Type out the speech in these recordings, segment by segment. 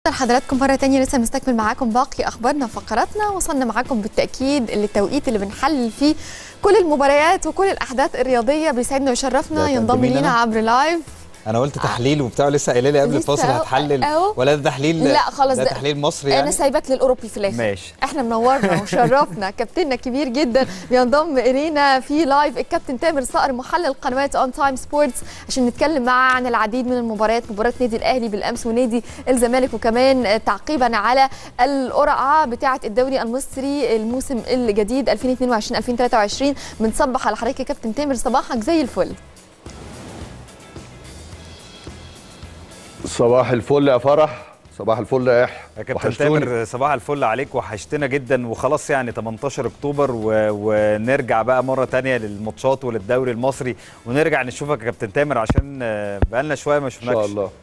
حضراتكم مرة تانية لسه بنستكمل معاكم باقي أخبارنا وفقراتنا وصلنا معاكم بالتأكيد للتوقيت اللي بنحلل فيه كل المباريات وكل الأحداث الرياضية بيسعدنا ويشرفنا ده ينضم تقدمي لنا؟ لينا عبر لايف انا قلت تحليل وبتاع لسه قايله لي قبل لسه الفاصل أهو- هتحلل أهو. ولا ده تحليل لا خلاص ده ده- تحليل مصري أنا يعني سايبك للأوروبي في الآخر ماشي احنا منورنا وشرفنا كابتننا كبير جدا بينضم الينا في لايف الكابتن تامر صقر محلل قنوات اون تايم سبورتس عشان نتكلم معاه عن العديد من المباريات مباراه نادي الاهلي بالامس ونادي الزمالك وكمان تعقيبا على القرعه بتاعه الدوري المصري الموسم الجديد 2022 2023 بنصبح على حضرتك يا كابتن تامر صباحك زي الفل صباح الفل يا فرح صباح الفل يا يحيى يا كابتن وحشتوني. تامر صباح الفل عليك وحشتنا جدا وخلاص يعني 18 اكتوبر و... ونرجع بقى مره تانية للماتشات وللدوري المصري ونرجع نشوفك يا كابتن تامر عشان آه، بقالنا شويه ما ان شفناكش شاء الله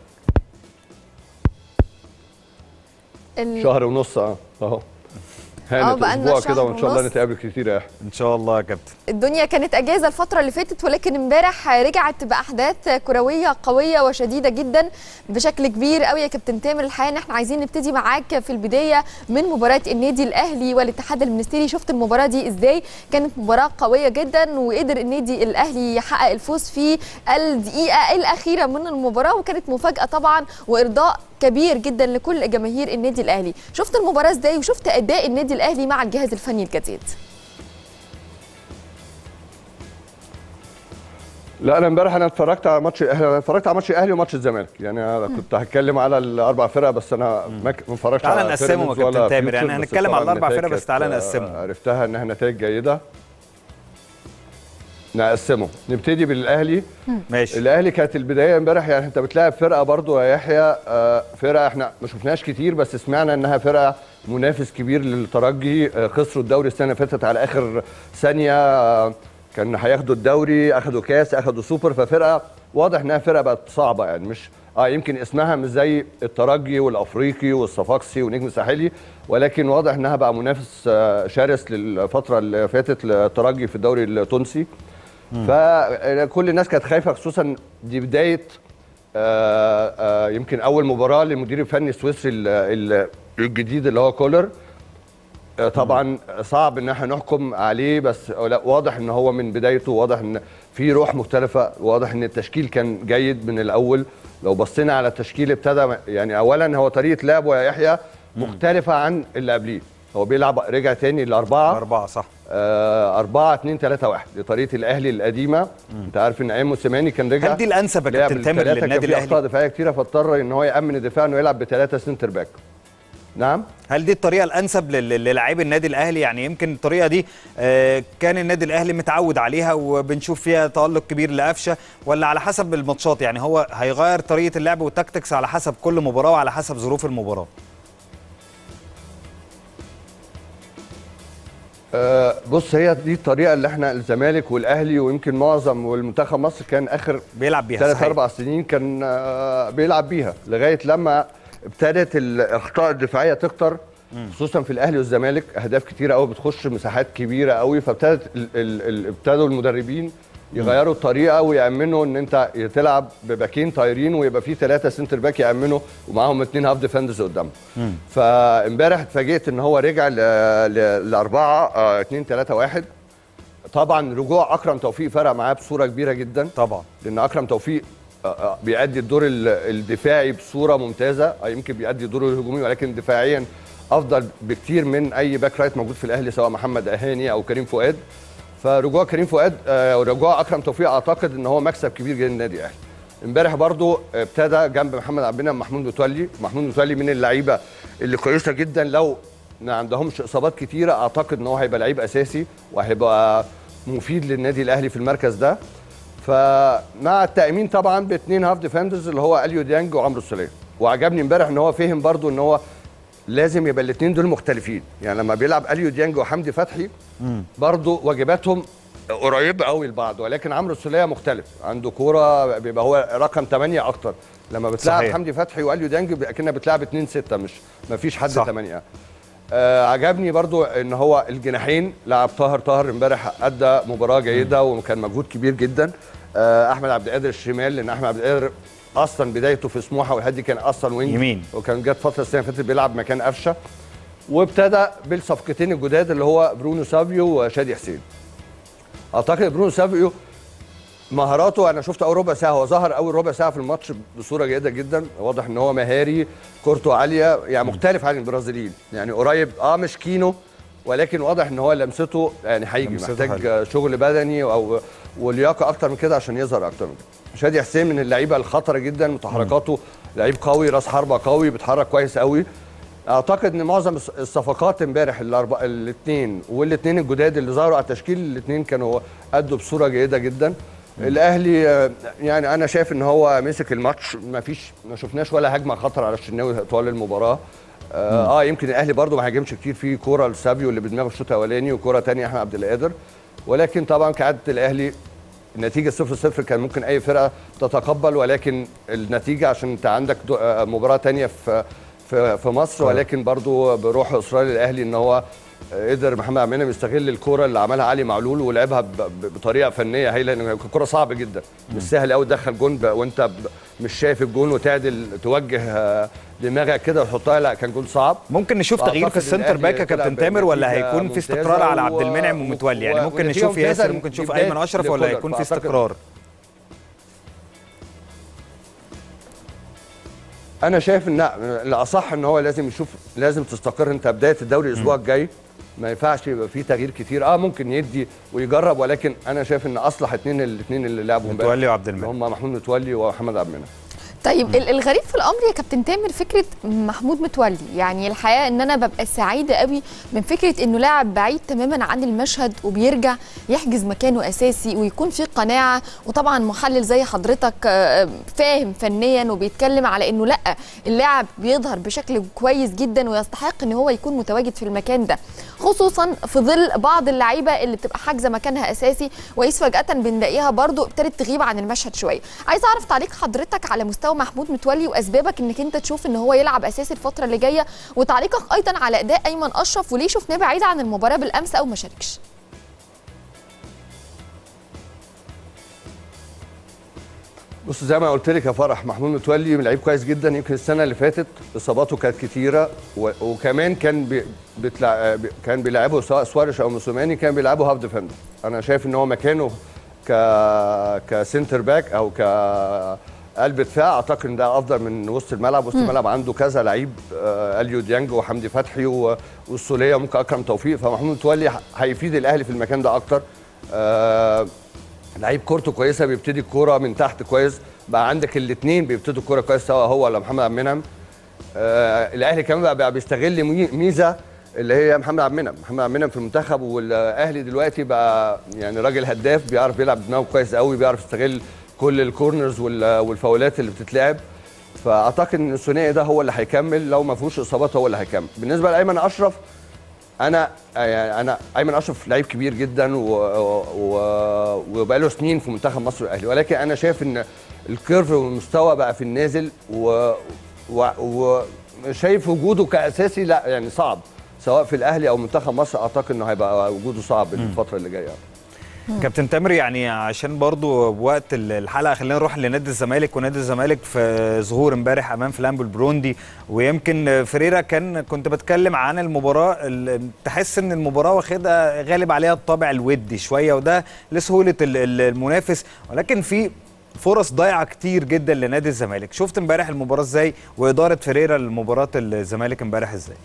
ال- شهر ونص اه اهو آه، هانت بقالنا اسبوع شهر كده وان شاء الله ونص. نتقابل كتير يا يحيى ان شاء الله يا كابتن الدنيا كانت اجازه الفتره اللي فاتت ولكن امبارح رجعت باحداث كرويه قويه وشديده جدا بشكل كبير قوي يا كابتن تامر الحقيقه ان احنا عايزين نبتدي معاك في البدايه من مباراه النادي الاهلي والاتحاد المنستيري شفت المباراه دي ازاي كانت مباراه قويه جدا وقدر النادي الاهلي يحقق الفوز في الدقيقه الاخيره من المباراه وكانت مفاجاه طبعا وارضاء كبير جدا لكل جماهير النادي الاهلي شفت المباراه ازاي وشفت اداء النادي الاهلي مع الجهاز الفني الجديد لا انا امبارح انا اتفرجت على ماتش الاهلي أنا اتفرجت على ماتش الاهلي وماتش الزمالك يعني انا كنت هتكلم على الاربع فرق بس انا ما ك- ما اتفرجتش تعالى على نقسمهم يا بيراميدز كابتن ولا تامر، يعني فيوتشر، بس هنتكلم على طبعاً الأربع فرق، النتائج بس تعالى كانت، نقسمهم. آه، عرفتها انها نتائج جيده نقسمه نبتدي بالاهلي ماشي الاهلي كانت البدايه امبارح يعني انت بتلاعب فرقه برضو يا يحيى آه، فرقه احنا ما شفناش كتير بس سمعنا انها فرقه منافس كبير للترجي آه، خسروا الدوري السنه اللي فاتت على اخر ثانيه آه، كان هياخدوا الدوري اخدوا كاس اخدوا سوبر ففرقه واضح انها فرقه بقت صعبه يعني مش اه يمكن اسمها مش زي الترجي والافريقي والصفاقسي ونجم الساحلي ولكن واضح انها بقى منافس آه، شرس للفتره اللي فاتت للترجي في الدوري التونسي فكل الناس كانت خايفه خصوصا دي بدايه آه، آه، يمكن اول مباراه للمدير الفني السويسري ال- ال- الجديد اللي هو كولر آه، طبعا صعب ان احنا نحكم عليه بس لا واضح ان هو من بدايته واضح ان في روح مختلفه واضح ان التشكيل كان جيد من الاول لو بصينا على التشكيل ابتدى يعني اولا هو طريقه لعبه يا يحيى مختلفه عن اللي قبليه هو بيلعب رجع تاني لاربعه أربعة صح آه، 4 2 3 1 دي طريقه الاهلي القديمه انت عارف ان ايام موسيماني كان رجع هل دي الأنسب يا لعب كابتن تامر بالثلاثة، للنادي كان في اخطاء الأهلي؟ دفاعيه كتيره فاضطر ان هو يامن الدفاع انه يلعب بثلاثه سنتر باك نعم هل دي الطريقه الانسب لل- للاعبي النادي الاهلي يعني يمكن الطريقه دي آه، كان النادي الاهلي متعود عليها وبنشوف فيها تالق كبير لقفشه ولا على حسب الماتشات يعني هو هيغير طريقه اللعب والتكتكس على حسب كل مباراه وعلى حسب ظروف المباراه آه، بص هي دي الطريقه اللي احنا الزمالك والاهلي ويمكن معظم والمنتخب مصر كان اخر بيلعب بيها ثلاث صحيح. اربع سنين كان آه، بيلعب بيها لغايه لما ابتدت الاخطاء الدفاعيه تكتر خصوصا في الاهلي والزمالك اهداف كتيره قوي بتخش مساحات كبيره قوي فابتدت ال- ال- ال- ابتدوا المدربين يغيروا الطريقه ويامنوا ان انت تلعب بباكين طايرين ويبقى في ثلاثه سنتر باك يامنوا ومعاهم اثنين هاف ديفندرز قدامهم فامبارح اتفاجئت ان هو رجع ل- ل- لاربعه آه، اتنين ثلاثه واحد طبعا رجوع اكرم توفيق فرق معاه بصوره كبيره جدا طبعا لان اكرم توفيق آه، آه، بيأدي الدور ال- الدفاعي بصوره ممتازه آه، يمكن بيأدي الدور الهجومي ولكن دفاعيا افضل بكتير من اي باك رايت موجود في الاهلي سواء محمد اهاني او كريم فؤاد فرجوع كريم فؤاد آه، ورجوع اكرم توفيق اعتقد ان هو مكسب كبير جدا للنادي الاهلي امبارح برضو ابتدى جنب محمد عبد المنعم محمود متولي محمود متولي من اللعيبه اللي كويسه جدا لو ما عندهمش اصابات كتيره اعتقد ان هو هيبقى لعيب اساسي وهيبقى مفيد للنادي الاهلي في المركز ده فمع التامين طبعا باثنين هاف ديفندرز اللي هو اليو ديانج وعمرو السوليه وعجبني امبارح ان هو فهم برضو ان هو لازم يبقى الاثنين دول مختلفين يعني لما بيلعب اليو ديانج وحمدي فتحي برضو واجباتهم قريبه قوي لبعض ولكن عمرو السوليه مختلف عنده كوره بيبقى هو رقم 8 اكتر لما بتلعب صحيح. حمدي فتحي واليو ديانج اكنها بتلعب 2 6 مش ما فيش حد صح. 8 آه عجبني برضو ان هو الجناحين لعب طاهر طاهر امبارح ادى مباراه جيده وكان مجهود كبير جدا آه احمد عبد القادر الشمال لان احمد عبد القادر اصلا بدايته في سموحه والهادي كان اصلا وينج يمين. وكان جت فتره السنه اللي فاتت بيلعب مكان قفشه وابتدى بالصفقتين الجداد اللي هو برونو سافيو وشادي حسين اعتقد برونو سافيو مهاراته انا شفت اول ربع ساعه هو ظهر اول ربع ساعه في الماتش بصوره جيده جدا واضح ان هو مهاري كورته عاليه يعني مختلف عن البرازيليين يعني قريب اه مش كينو ولكن واضح ان هو لمسته يعني هيجي لمسته محتاج حلوة. شغل بدني او ولياقه اكتر من كده عشان يظهر اكتر من كده شادي حسين من اللعيبه الخطره جدا وتحركاته لعيب قوي راس حربه قوي بيتحرك كويس قوي اعتقد ان معظم الص- الصفقات امبارح الاربع الاثنين والاثنين الجداد اللي ظهروا على التشكيل الاثنين كانوا ادوا بصوره جيده جدا الاهلي آه، يعني انا شايف ان هو مسك الماتش ما فيش ما شفناش ولا هجمه خطر على الشناوي طوال المباراه اه, آه يمكن الاهلي برده ما هاجمش كتير في كوره لسابيو اللي بدماغه الشوط الاولاني وكوره ثانيه احمد عبد القادر ولكن طبعا كعاده الاهلي النتيجه 0 0 كان ممكن اي فرقه تتقبل ولكن النتيجه عشان انت عندك دو- آه، مباراه تانية في في في مصر ولكن برضو بروح اصرار الاهلي ان هو آه، قدر محمد عبد المنعم يستغل الكوره اللي عملها علي معلول ولعبها ب- ب- بطريقه فنيه هايله لان الكوره صعبه جدا مش سهل قوي تدخل جون ب- وانت ب- مش شايف الجون وتعدل توجه آه، دماغك كده وتحطها لا كان جون صعب ممكن نشوف تغيير في أعتقد السنتر الأهلي باك يا طلع كابتن تامر ولا بنتيجة هيكون في ممتازة استقرار على عبد و- المنعم و- ومتولي يعني ممكن ونتيجة نشوف ممتازة ياسر ممكن نشوف لبداية ايمن اشرف ولا لكولر. هيكون في فأعتقد استقرار انا شايف ان لا الاصح ان هو لازم يشوف لازم تستقر انت بدايه الدوري الاسبوع الجاي ما ينفعش يبقى فيه تغيير كتير اه ممكن يدي ويجرب ولكن انا شايف ان اصلح اثنين الاثنين اللي لعبوا امبارح متولي وعبد اللي المنعم هم محمود متولي ومحمد عبد المنعم طيب ال- الغريب في الامر يا كابتن تامر فكره محمود متولي يعني الحقيقه ان انا ببقى سعيده قوي من فكره انه لاعب بعيد تماما عن المشهد وبيرجع يحجز مكانه اساسي ويكون في قناعه وطبعا محلل زي حضرتك آه، فاهم فنيا وبيتكلم على انه لا اللاعب بيظهر بشكل كويس جدا ويستحق ان هو يكون متواجد في المكان ده خصوصا في ظل بعض اللعيبه اللي بتبقى حاجزه مكانها اساسي وإذ فجاه بنلاقيها برضو ابتدت تغيب عن المشهد شويه عايز اعرف تعليق حضرتك على مستوى محمود متولي واسبابك انك انت تشوف ان هو يلعب اساسي الفتره اللي جايه وتعليقك ايضا على اداء ايمن اشرف وليه شفناه بعيد عن المباراه بالامس او ما شاركش بص زي ما قلت لك يا فرح محمود متولي لعيب كويس جدا يمكن السنه اللي فاتت اصاباته كانت كتيره و... وكمان كان بي... بتلع... بي... كان بيلعبه سواء سوارش او موسوماني كان بيلعبه هاف ديفندر انا شايف ان هو مكانه ك كسنتر باك او ك قلب دفاع اعتقد ان ده افضل من وسط الملعب وسط الملعب عنده كذا لعيب آه، اليو ديانج وحمدي فتحي و- والسوليه وممكن اكرم توفيق فمحمود متولي ه- هيفيد الاهلي في المكان ده اكتر آه، لعيب كورته كويسه بيبتدي الكوره من تحت كويس بقى عندك الاثنين بيبتدوا الكوره كويس سواء هو ولا محمد عبد المنعم آه الاهلي كمان بقى, بقى بيستغل مي- ميزه اللي هي محمد عبد المنعم محمد عبد المنعم في المنتخب والاهلي دلوقتي بقى يعني راجل هداف بيعرف يلعب دماغه كويس قوي بيعرف يستغل كل الكورنرز وال- والفاولات اللي بتتلعب فاعتقد ان الثنائي ده هو اللي هيكمل لو ما فيهوش اصابات هو اللي هيكمل بالنسبه لايمن اشرف انا يعني انا ايمن اشرف لعيب كبير جدا و... و... وبقى له سنين في منتخب مصر الاهلي ولكن انا شايف ان الكيرف والمستوى بقى في النازل و... و... وشايف وجوده كاساسي لا يعني صعب سواء في الاهلي او منتخب مصر اعتقد انه هيبقى وجوده صعب الفتره اللي جايه كابتن تامر يعني عشان برضو بوقت ال- الحلقه خلينا نروح لنادي الزمالك ونادي الزمالك في ظهور امبارح امام فلامبو البروندي ويمكن فريرا كان كنت بتكلم عن المباراه ال- تحس ان المباراه واخدها غالب عليها الطابع الودي شويه وده لسهوله ال- ال- المنافس ولكن في فرص ضايعه كتير جدا لنادي الزمالك شفت امبارح المباراه ازاي واداره فريرا لمباراه الزمالك امبارح ازاي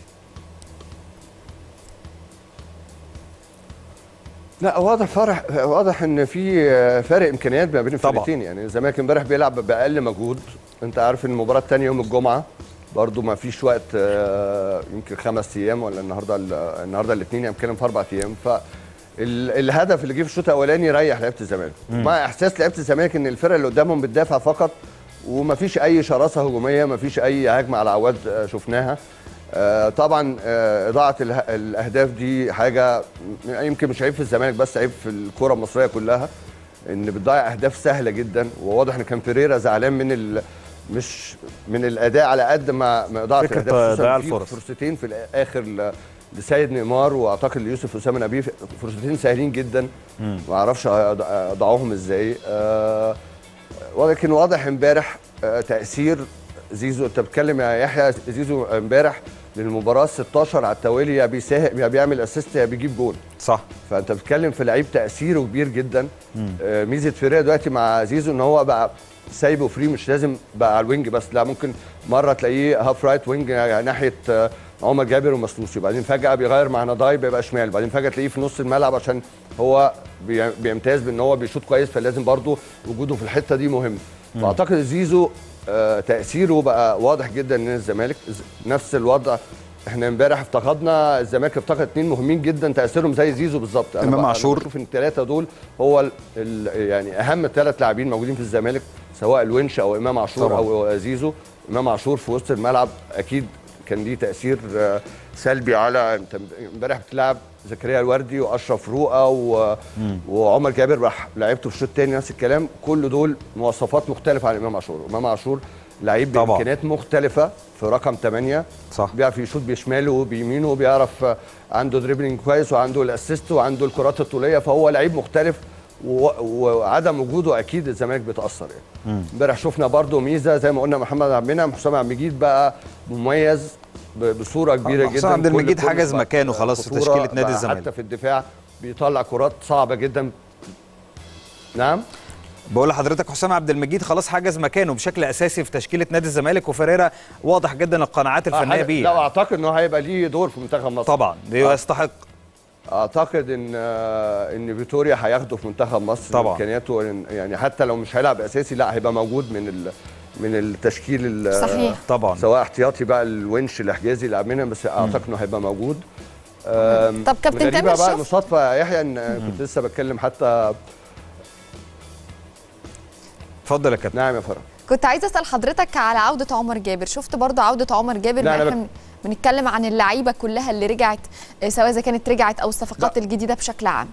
لا واضح فرح واضح ان في فرق امكانيات ما بين طبعا. الفرقتين يعني الزمالك امبارح بيلعب باقل مجهود انت عارف ان المباراه الثانيه يوم الجمعه برضو ما فيش وقت آه، يمكن خمس ايام ولا النهارده النهارده الاثنين يعني بنتكلم في اربع ايام ف ال- الهدف اللي جه في الشوط الاولاني يريح لعيبه الزمالك مع احساس لعيبه الزمالك ان الفرقه اللي قدامهم بتدافع فقط وما فيش اي شراسه هجوميه ما فيش اي هجمه على عواد آه، شفناها آه، طبعا آه، اضاعه اله- الاهداف دي حاجه م- يمكن مش عيب في الزمالك بس عيب في الكره المصريه كلها ان بتضيع اهداف سهله جدا وواضح ان كان فيريرا زعلان من ال مش من الاداء على قد ما ما اضاعه فكرة الاهداف خصوصاً ضياع في الفرص. فرصتين في الاخر ل- لسيد نيمار واعتقد ليوسف اسامه نبيه فرصتين سهلين جدا ما اعرفش أض- اضيعوهم ازاي آه، ولكن واضح امبارح آه، تاثير زيزو انت بتتكلم يا يحيى زيزو امبارح للمباراه 16 على التوالي يا بيساهم يا بيعمل اسيست يا بيجيب جول صح فانت بتتكلم في لعيب تاثيره كبير جدا آه، ميزه فيريرا دلوقتي مع زيزو ان هو بقى سايبه فري مش لازم بقى على الوينج بس لا ممكن مره تلاقيه هاف رايت وينج يعني ناحيه آه، عمر جابر ومسلوسي وبعدين فجاه بيغير مع نضاي بيبقى شمال بعدين فجاه تلاقيه في نص الملعب عشان هو بي- بيمتاز بان هو بيشوط كويس فلازم برضه وجوده في الحته دي مهم فاعتقد زيزو آه، تاثيره بقى واضح جدا من الزمالك ز- نفس الوضع احنا امبارح افتقدنا الزمالك افتقد اثنين مهمين جدا تاثيرهم زي زيزو بالظبط أنا إمام بقى- أنا عاشور. بشوف ان الثلاثه دول هو ال ال يعني اهم ثلاث لاعبين موجودين في الزمالك سواء الونش او امام عاشور طبعاً. او زيزو امام عاشور في وسط الملعب اكيد كان ليه تاثير آه، سلبي على انت امبارح بتلعب زكريا الوردي واشرف روقه و... وعمر جابر راح لعبته في الشوط الثاني نفس الكلام كل دول مواصفات مختلفه عن امام عاشور امام عاشور لعيب طبعاً. بامكانيات مختلفه في رقم 8 صح. بيعرف يشوط بشماله وبيمينه وبيعرف آه، عنده دريبلينج كويس وعنده الاسيست وعنده الكرات الطوليه فهو لعيب مختلف و- وعدم وجوده اكيد الزمالك بيتاثر يعني امبارح شفنا برضو ميزه زي ما قلنا محمد عبد المنعم حسام عبد المجيد بقى مميز ب- بصوره كبيره حسام جدا عبد كل- المجيد كل حجز بقى مكانه خلاص في خطورة تشكيلة نادي بقى الزمالك. حتى في الدفاع بيطلع كرات صعبه جدا نعم بقول لحضرتك حسام عبد المجيد خلاص حجز مكانه بشكل اساسي في تشكيله نادي الزمالك وفريرا واضح جدا القناعات الفنيه آه، بيه لا اعتقد انه هيبقى ليه دور في منتخب مصر طبعا دي آه. يستحق اعتقد ان آه، ان فيتوريا هياخده في منتخب مصر طبعاً. امكانياته إن- يعني حتى لو مش هيلعب اساسي لا هيبقى موجود من ال من التشكيل ال- صحيح. طبعا سواء احتياطي بقى الونش الحجازي اللي عاملينها بس اعتقد انه هيبقى موجود آم، طب كابتن غريبة تامر بقى شوف- مصادفه يا يحيى ان آه، كنت لسه بتكلم حتى اتفضل يا كابتن نعم يا فرح كنت عايزه اسال حضرتك على عوده عمر جابر شفت برضو عوده عمر جابر لا، ما أنا احنا بنتكلم عن اللعيبه كلها اللي رجعت آه، سواء اذا كانت رجعت او الصفقات لا. الجديده بشكل عام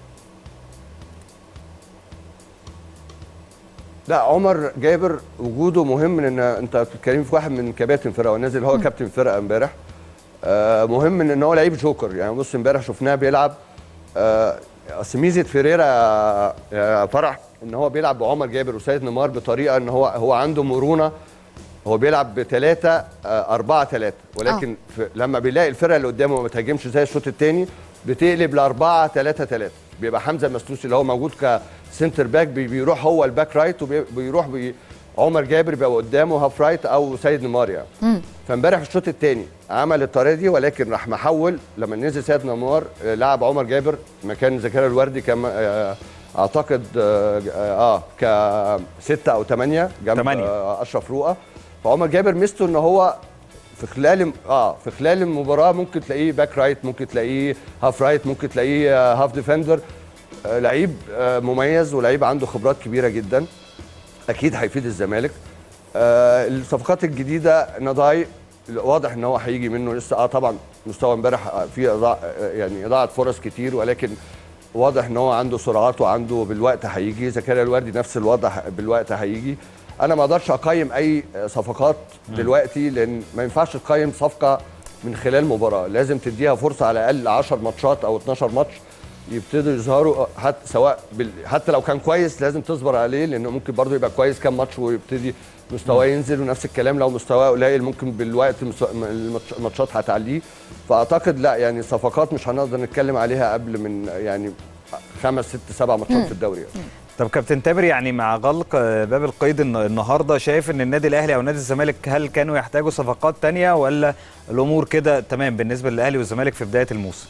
لا عمر جابر وجوده مهم لان انت بتتكلم في واحد من كباتن فرقه ونازل هو كابتن فرقه امبارح آه مهم ان هو لعيب جوكر يعني بص امبارح شفناه بيلعب آه، اصل ميزه فيريرا يا- يا فرح ان هو بيلعب بعمر جابر وسيد نيمار بطريقه ان هو هو عنده مرونه هو بيلعب بثلاثة أربعة ثلاثة ولكن في لما بيلاقي الفرقة اللي قدامه ما بتهاجمش زي الشوط الثاني بتقلب لأربعة ثلاثة ثلاثة بيبقى حمزة مسلوسي اللي هو موجود كسنتر باك بي- بيروح هو الباك رايت وبيروح بي عمر جابر بيبقى قدامه هاف رايت أو سيد نيمار يعني فامبارح في الشوط الثاني عمل الطريقة دي ولكن راح محول لما نزل سيد نيمار آه، لعب عمر جابر مكان زكريا الوردي كان آه، اعتقد اه, آه كستة او ثمانية جنب تمانية. آه اشرف روقه فعمر جابر ميزته ان هو في خلال اه في خلال المباراه ممكن تلاقيه باك رايت ممكن تلاقيه هاف رايت ممكن تلاقيه آه هاف ديفندر آه لعيب آه مميز ولعيب عنده خبرات كبيره جدا اكيد هيفيد الزمالك آه الصفقات الجديده نضاي واضح ان هو هيجي منه لسه اه طبعا مستوى امبارح آه، في إضاع آه، يعني اضاعه فرص كتير ولكن واضح ان هو عنده سرعات وعنده بالوقت هيجي زكريا الوردي نفس الوضع بالوقت هيجي انا ما اقدرش اقيم اي صفقات دلوقتي لان ما ينفعش تقيم صفقه من خلال مباراه لازم تديها فرصه على الاقل 10 ماتشات او 12 ماتش يبتدوا يظهروا حتى سواء بال... حتى لو كان كويس لازم تصبر عليه لانه ممكن برضه يبقى كويس كام ماتش ويبتدي مستواه ينزل ونفس الكلام لو مستواه قليل ممكن بالوقت مستوى... الماتش- الماتشات هتعليه فاعتقد لا يعني صفقات مش هنقدر نتكلم عليها قبل من يعني خمس ست سبع ماتشات في الدوري يعني. طب كابتن تامر يعني مع غلق آه، باب القيد الن- النهارده شايف ان النادي الاهلي او نادي الزمالك هل كانوا يحتاجوا صفقات تانية ولا الامور كده تمام بالنسبه للاهلي والزمالك في بدايه الموسم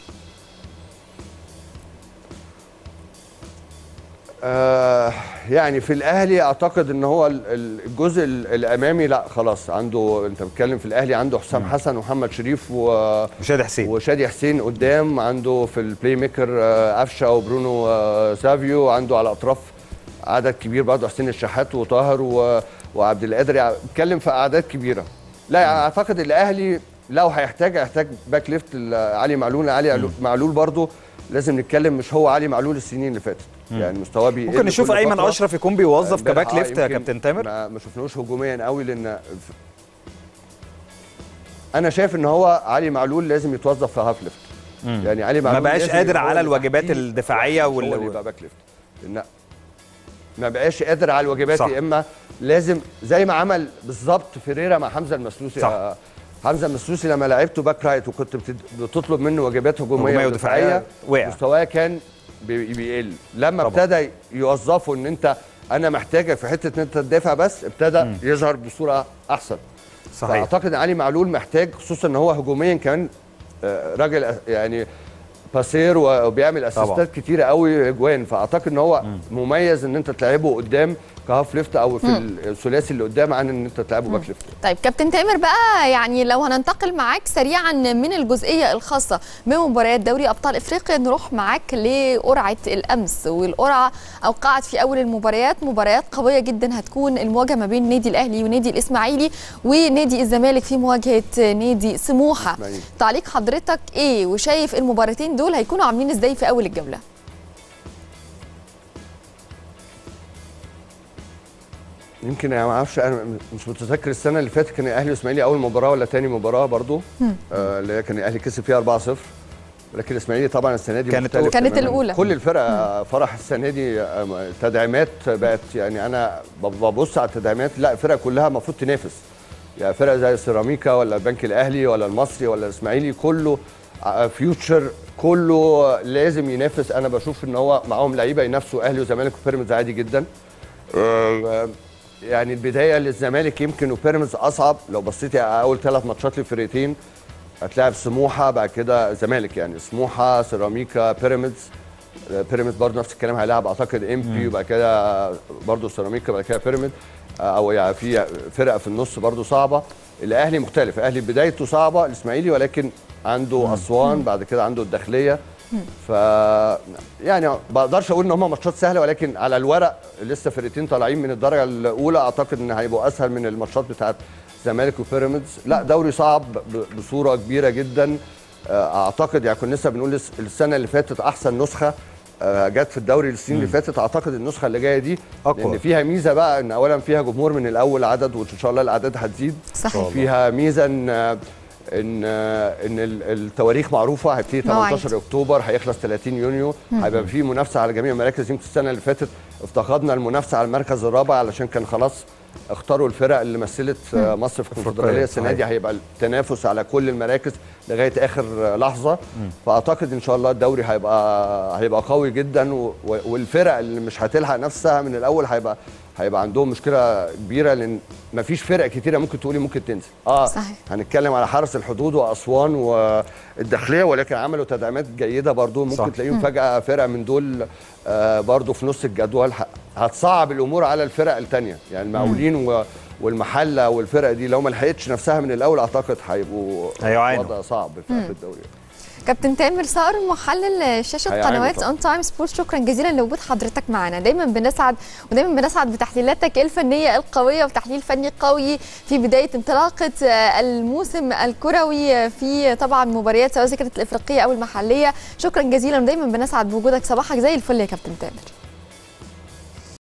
آه يعني في الاهلي اعتقد ان هو ال- ال- الجزء ال- الامامي لا خلاص عنده انت بتتكلم في الاهلي عنده حسام حسن ومحمد شريف و مشاهد حسين وشادي حسين قدام عنده في البلاي ميكر آه، قفشه وبرونو آه، سافيو عنده على الاطراف عدد كبير برضه حسين الشحات وطاهر و- وعبد القادر يعني بيتكلم في اعداد كبيره لا يعني اعتقد الاهلي لو هيحتاج هيحتاج باك ليفت ل- علي معلول علي معلول برضه لازم نتكلم مش هو علي معلول السنين اللي فاتت يعني مستواه بيقل ممكن نشوف كل ايمن فترة. اشرف يكون بيوظف امبارح كباك آه ليفت يا يمكن كابتن تامر ما, ما شفناهوش هجوميا قوي لان ف- انا شايف ان هو علي معلول لازم يتوظف في هاف ليفت يعني علي معلول ما بقاش لازم قادر يبقى هو على اللي الواجبات تحتيه الدفاعيه هو وال- اللي يبقى باك ليفت لان ما بقاش قادر على الواجبات صح. يا اما لازم زي ما عمل بالظبط فيريرا مع حمزه المسلوسي صح. آه، حمزه المسلوسي لما لعبته باك رايت وكنت بتد- بتطلب منه واجبات هجوميه هجومية ودفاعيه ودفاعية، وقع. مستواه كان بي- بيقل لما طبعا. ابتدى يوظفه ان انت انا محتاجك في حته ان انت تدافع بس ابتدى يظهر بصوره احسن صحيح فاعتقد ان علي معلول محتاج خصوصا ان هو هجوميا كمان آه، راجل أ- يعني باسير وبيعمل اسيستات كتيره قوي اجوان فاعتقد ان هو مميز ان انت تلعبه قدام كهاف ليفت او في الثلاثي اللي قدام عن ان انت تلعبه باك ليفت طيب كابتن تامر بقى يعني لو هننتقل معاك سريعا من الجزئيه الخاصه بمباريات دوري ابطال افريقيا نروح معاك لقرعه الامس والقرعه اوقعت في اول المباريات مباريات قويه جدا هتكون المواجهه ما بين نادي الاهلي ونادي الاسماعيلي ونادي الزمالك في مواجهه نادي سموحه إسماعيلي. تعليق حضرتك ايه وشايف المباراتين دول هيكونوا عاملين ازاي في اول الجوله يمكن انا ما اعرفش انا مش متذكر السنه اللي فاتت كان الاهلي والاسماعيلي اول مباراه ولا تاني مباراه برضو آه اللي هي كان الاهلي كسب فيها 4-0 لكن الاسماعيلي طبعا السنه دي كانت مختلف الأولى. كانت تماماً. الأولى. كل الفرق فرح السنه دي آه، تدعيمات بقت يعني انا ببص على التدعيمات لا الفرق كلها المفروض تنافس يعني فرق زي سيراميكا ولا البنك الاهلي ولا المصري ولا الاسماعيلي كله آه، فيوتشر كله لازم ينافس انا بشوف ان هو معاهم لعيبه ينافسوا اهلي وزمالك وبيراميدز عادي جدا آه، يعني البدايه للزمالك يمكن وبيراميدز اصعب لو بصيتي على اول ثلاث ماتشات للفرقتين هتلاعب سموحه بعد كده زمالك يعني سموحه سيراميكا بيراميدز آه، بيراميدز برضه نفس الكلام هيلاعب اعتقد ام بي وبعد كده برضه سيراميكا بعد كده بيراميدز آه، او يعني في فرقه في النص برضه صعبه الاهلي مختلف الاهلي بدايته صعبه الاسماعيلي ولكن عنده اسوان بعد كده عنده الداخليه ف يعني ما بقدرش اقول ان هم ماتشات سهله ولكن على الورق لسه فرقتين طالعين من الدرجه الاولى اعتقد ان هيبقوا اسهل من الماتشات بتاعت الزمالك وبيراميدز لا دوري صعب ب- بصوره كبيره جدا آه، اعتقد يعني كنا لسه بنقول الس- السنه اللي فاتت احسن نسخه آه، جت في الدوري السنين اللي فاتت اعتقد النسخه اللي جايه دي أقوى. لان فيها ميزه بقى ان اولا فيها جمهور من الاول عدد وان شاء الله الاعداد هتزيد صحيح فيها ميزه ان ان ان ال- التواريخ معروفه هيبتدي مواعيد. 18 اكتوبر هيخلص 30 يونيو هيبقى في منافسه على جميع المراكز يمكن السنه اللي فاتت افتقدنا المنافسه على المركز الرابع علشان كان خلاص اختاروا الفرق اللي مثلت آه، مصر في الكونفدراليه السنه دي صحيح. هيبقى التنافس على كل المراكز لغايه اخر لحظه فاعتقد ان شاء الله الدوري هيبقى هيبقى قوي جدا و- و- والفرق اللي مش هتلحق نفسها من الاول هيبقى هيبقى عندهم مشكله كبيره لان مفيش فرق كتيره ممكن تقولي ممكن تنزل اه صحيح. هنتكلم على حرس الحدود واسوان والداخليه ولكن عملوا تدعيمات جيده برضو ممكن صح. تلاقيهم فجاه فرقه من دول آه برضو في نص الجدول ه- هتصعب الامور على الفرق الثانيه يعني المقاولين و والمحله والفرق دي لو ما لحقتش نفسها من الاول اعتقد هيبقوا هيعانوا. وضع صعب في آخر الدوري كابتن تامر صقر محلل شاشه هيعانوا قنوات طبعاً. اون تايم سبورت شكرا جزيلا لوجود حضرتك معنا دايما بنسعد ودايما بنسعد بتحليلاتك الفنيه القويه وتحليل فني قوي في بدايه انطلاقه آه، الموسم الكروي في طبعا مباريات سواء كانت الافريقيه او المحليه شكرا جزيلا ودايما بنسعد بوجودك صباحك زي الفل يا كابتن تامر